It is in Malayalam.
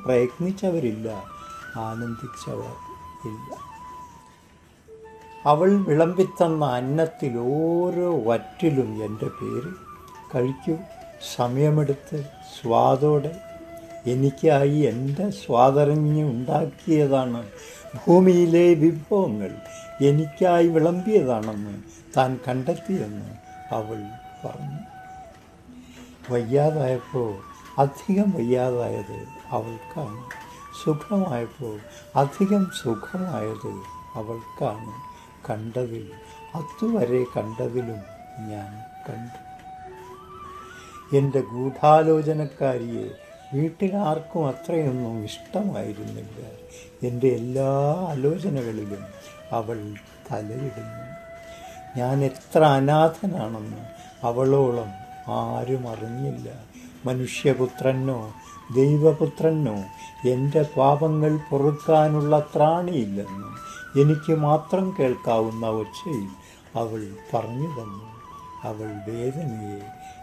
പ്രയത്നിച്ചവരില്ല ആനന്ദിച്ചവർ ഇല്ല അവൾ വിളമ്പിത്തന്ന അന്നത്തിൽ ഓരോ വറ്റിലും എൻ്റെ പേര് കഴിക്കൂ സമയമെടുത്ത് സ്വാദോടെ എനിക്കായി എൻ്റെ സ്വാതറിഞ്ഞ് ഉണ്ടാക്കിയതാണ് ഭൂമിയിലെ വിഭവങ്ങൾ എനിക്കായി വിളമ്പിയതാണെന്ന് താൻ കണ്ടെത്തിയെന്ന് അവൾ പറഞ്ഞു വയ്യാതായപ്പോൾ അധികം വയ്യാതായത് അവൾക്കാണ് സുഖമായപ്പോൾ അധികം സുഖമായത് അവൾക്കാണ് കണ്ടതിൽ അതുവരെ കണ്ടതിലും ഞാൻ കണ്ടു എൻ്റെ ഗൂഢാലോചനക്കാരിയെ വീട്ടിലാർക്കും അത്രയൊന്നും ഇഷ്ടമായിരുന്നില്ല എൻ്റെ എല്ലാ ആലോചനകളിലും അവൾ തലയിടുന്നു ഞാൻ എത്ര അനാഥനാണെന്ന് അവളോളം ആരും അറിഞ്ഞില്ല മനുഷ്യപുത്രനോ ദൈവപുത്രനോ എൻ്റെ പാപങ്ങൾ പൊറുക്കാനുള്ള ത്രാണിയില്ലെന്ന് എനിക്ക് മാത്രം കേൾക്കാവുന്ന ഒച്ചയിൽ അവൾ പറഞ്ഞു തന്നു അവൾ വേദനയെ